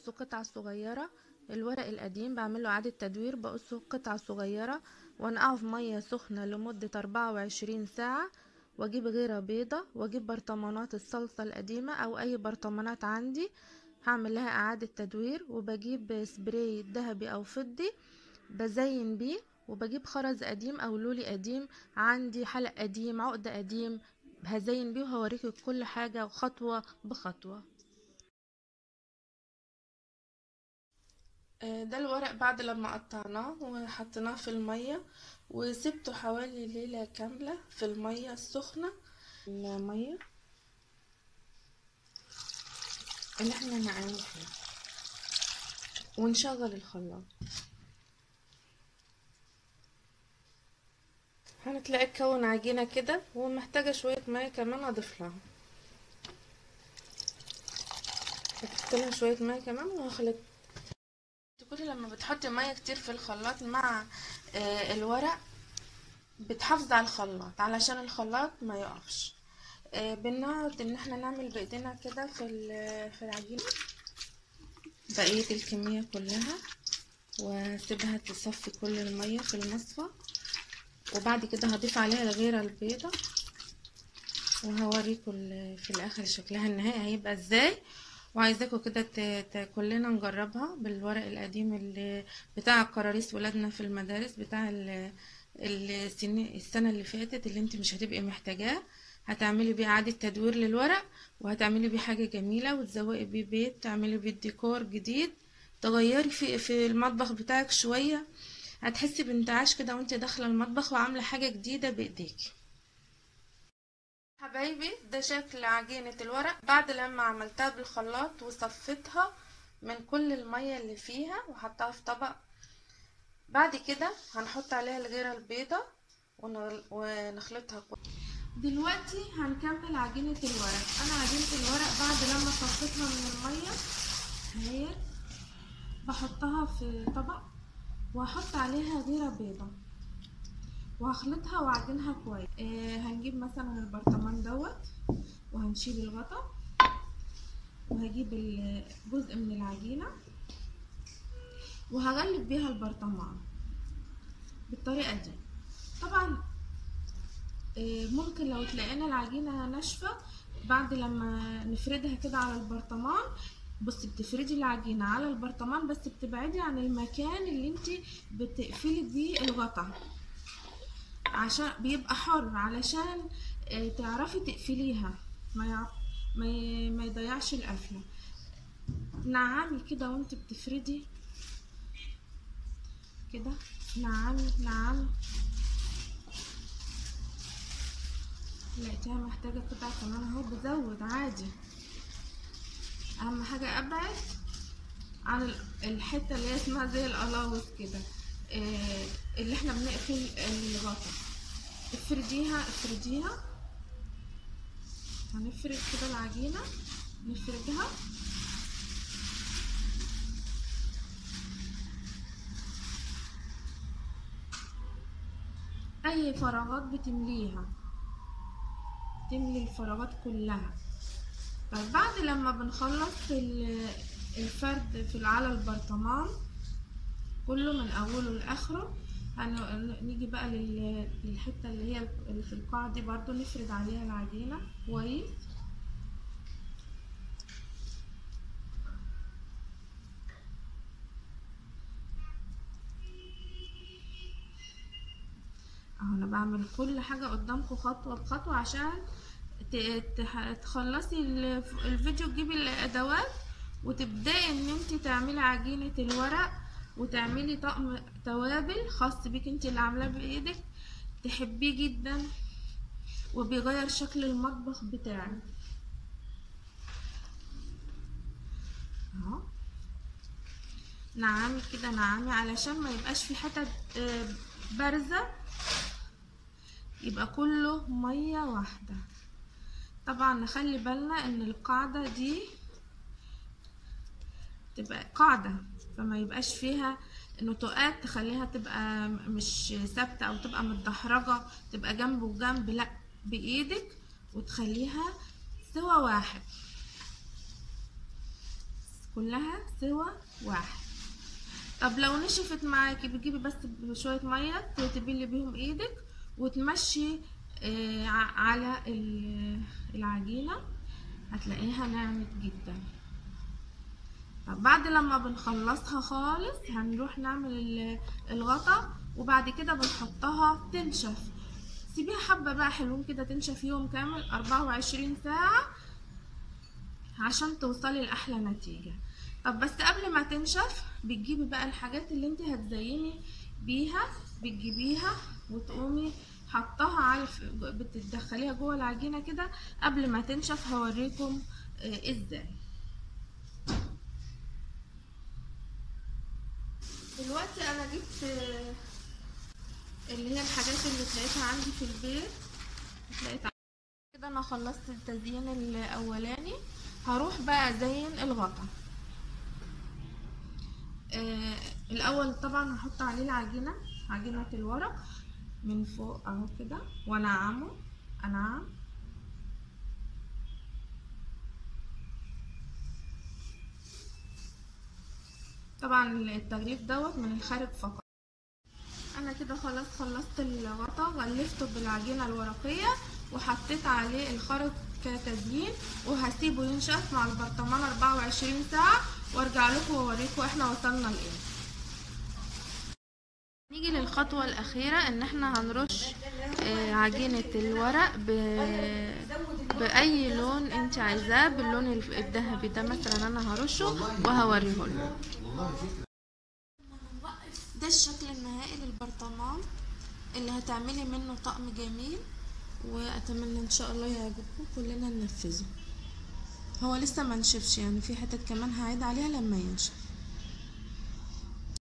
بقصه قطع صغيرة الورق القديم بعمله إعادة تدوير بقصه قطع صغيرة وانقعه في مية سخنة لمدة أربعة وعشرين ساعة واجيب غيرة بيضة واجيب برطمانات الصلصة القديمة او اي برطمانات عندي هعمل لها اعادة تدوير وبجيب سبراي ذهبي او فضي بزين بيه وبجيب خرز قديم او لولي قديم عندي حلق قديم عقد قديم هزين بيه وهوريكي كل حاجة خطوة بخطوة آه، ده الورق بعد لما قطعناه وحطيناه في المية وسبته حوالي ليلة كاملة في المية السخنة المية اللي احنا نعمل فيها ونشغل الخلاط هنتلاقي تكون عجينة كده ومحتاجة شوية مية كمان اضيف لها حطيت لها شوية مية كمان وهخلط كل لما بتحطي ميه كتير في الخلاط مع آه، الورق بتحافظي على الخلاط علشان الخلاط ما يقفش آه، بنقعد ان احنا نعمل بايدينا كده في ال- في العجينه بقيه الكميه كلها واسيبها تصفي كل الميه في المصفى وبعد كده هضيف عليها الغيره البيضه وهوريكم ال- في الاخر شكلها النهائي هيبقى ازاي وعايزاكم كده ت- ت- كلنا نجربها بالورق القديم اللي بتاع كراريس ولادنا في المدارس بتاع ال- السن- السنة اللي فاتت اللي انت مش هتبقي محتاجاه هتعملي بيه اعادة تدوير للورق وهتعملي بيه حاجة جميلة وتزوقي بيه بيت تعملي بيه ديكور جديد تغيري في في المطبخ بتاعك شوية هتحسي بانتعاش كده وانت داخلة المطبخ وعاملة حاجة جديدة بايديكي حبايبي ده شكل عجينة الورق بعد لما عملتها بالخلاط وصفيتها من كل المية اللي فيها وحطها في طبق بعد كده هنحط عليها الغيرة البيضة ونغل- ونخلطها كويس دلوقتي هنكمل عجينة الورق انا عجينة الورق بعد لما صفيتها من المية اهي بحطها في طبق وهحط عليها غيرة بيضة وهخلطها واعجنها كويس آه هنجيب مثلا البرطمان دوت وهنشيل الغطا وهجيب ال- جزء من العجينة وهغلف بيها البرطمان بالطريقة دي طبعا آه ممكن لو تلاقينا العجينة ناشفة بعد لما نفردها كده على البرطمان بصي بتفردي العجينة على البرطمان بس بتبعدي عن المكان اللي انت بتقفلي بيه الغطا عشان بيبقى حر علشان آه، تعرفي تقفليها ما يع... ما, ي... ما يضيعش القفلة نعمي كده وانت بتفردي كده نعمي نعمي لقيتها محتاجة قطع كمان اهو بزود عادي اهم حاجة ابعد عن ال- الحتة اللي هي اسمها زي القلاوص كده آه، اللي احنا بنقفل الغطا افرديها افرديها هنفرد كده العجينة نفردها اي فراغات بتمليها تملي الفراغات كلها طيب بعد لما بنخلص ال- الفرد في على البرطمان كله من اوله لاخره هن- نيجي بقى لل- للحته اللي هي اللي في القاع دي برضو نفرد عليها العجينه كويس اهو انا بعمل كل حاجه قدامكم خطوه بخطوه عشان ت- تح- تخلصي ال- الفيديو تجيبي الادوات وتبداي ان انت تعملي عجينه الورق وتعملي طقم توابل خاص بيك انت اللي عاملاه بايدك تحبيه جدا وبيغير شكل المطبخ بتاعك اهو نعمي كده نعمي علشان ما يبقاش في حتت آه، بارزه يبقى كله ميه واحده طبعا نخلي بالنا ان القاعده دي تبقى قاعده فما يبقاش فيها نتوءات تخليها تبقى مش ثابته او تبقى متدحرجه تبقى جنب وجنب لا بايدك وتخليها سوا واحد كلها سوا واحد طب لو نشفت معاكي بتجيبي بس بشوية مية تبلي بيهم ايدك وتمشي آه على العجينة هتلاقيها ناعمت جدا طب بعد لما بنخلصها خالص هنروح نعمل الغطا وبعد كده بنحطها تنشف سيبيها حبة بقى حلوين كده تنشف يوم كامل أربعة وعشرين ساعة عشان توصلي لأحلى نتيجة طب بس قبل ما تنشف بتجيبي بقى الحاجات اللي انت هتزيني بيها بتجيبيها وتقومي حطها على بتدخليها جوه العجينه كده قبل ما تنشف هوريكم اه ازاي دلوقتي انا جبت اه اللي هي الحاجات اللي لقيتها عندي في البيت لقيت كده انا خلصت التزيين الاولاني هروح بقى ازين الغطا آه الاول طبعا هحط عليه العجينه عجينه الورق من فوق اهو كده وانعمه انعم طبعا التغليف دوت من الخارج فقط انا كده خلاص خلصت الغطا غلفته بالعجينه الورقيه وحطيت عليه الخرط كتزيين وهسيبه ينشف مع البرطمان 24 ساعه وارجع لكم واوريكم احنا وصلنا لايه نيجي للخطوة الأخيرة إن احنا هنرش آه عجينة الورق ب... بأي لون انت عايزاه باللون الذهبي ده مثلا أنا هرشه وهوريه لكم ده الشكل النهائي للبرطمان اللي هتعملي منه طقم جميل وأتمنى إن شاء الله يعجبكم كلنا ننفذه هو لسه منشفش يعني في حتت كمان هعيد عليها لما ينشف